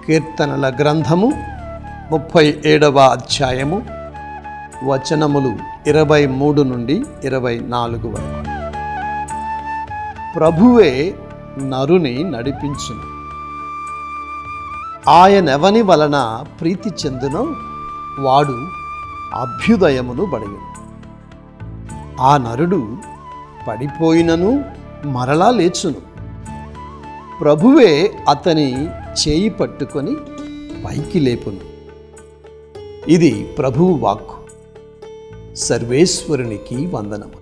కీర్తనల గ్రంథము ముప్పై ఏడవ అధ్యాయము వచనములు ఇరవై మూడు నుండి ఇరవై నాలుగు వరకు ప్రభువే నరుని నడిపించును ఆయనెవని వలన ప్రీతి చెందునో వాడు అభ్యుదయమును బడియును ఆ నరుడు పడిపోయినను మరలా లేచును ప్రభువే అతని చేయి పట్టుకొని పైకి లేపును ఇది ప్రభువు వాక్కు సర్వేశ్వరునికి వందనము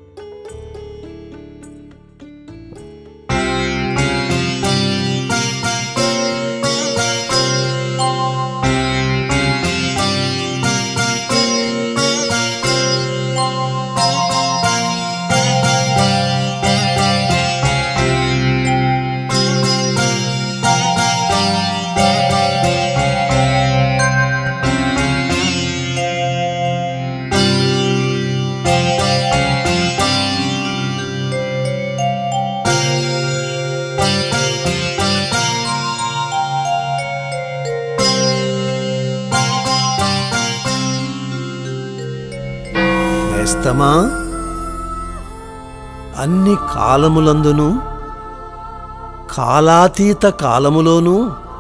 నేస్తమా అన్ని కాలములందును కాలాతీత కాలములోనూ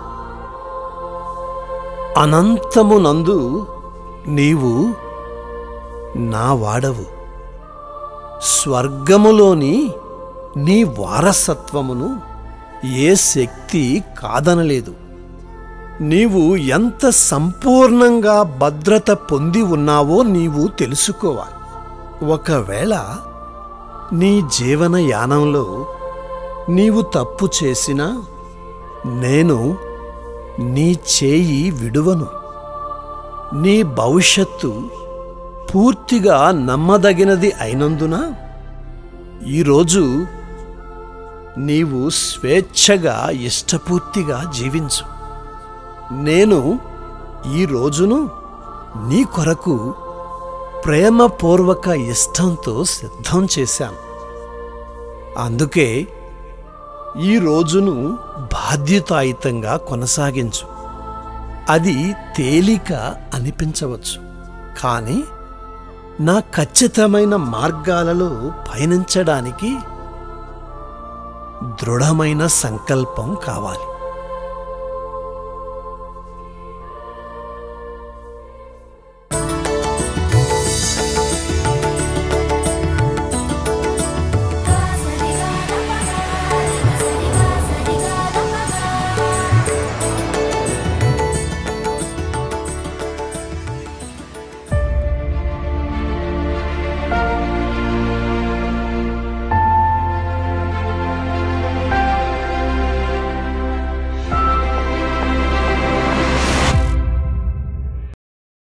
అనంతమునందు నీవు నా వాడవు స్వర్గములోని నీ వారసత్వమును ఏ శక్తి కాదనలేదు నీవు ఎంత సంపూర్ణంగా భద్రత పొంది ఉన్నావో నీవు తెలుసుకోవాలి ఒకవేళ నీ జీవన యానంలో నీవు తప్పు చేసినా నేను నీ చేయి విడువను నీ భవిష్యత్తు పూర్తిగా నమ్మదగినది అయినందున ఈరోజు నీవు స్వేచ్ఛగా ఇష్టపూర్తిగా జీవించు నేను ఈ రోజును నీ కొరకు ప్రేమపూర్వక ఇష్టంతో సిద్ధం చేశాను అందుకే ఈ రోజును బాధ్యతాయుతంగా కొనసాగించు అది తేలిక అనిపించవచ్చు కానీ నా ఖచ్చితమైన మార్గాలలో పయనించడానికి దృఢమైన సంకల్పం కావాలి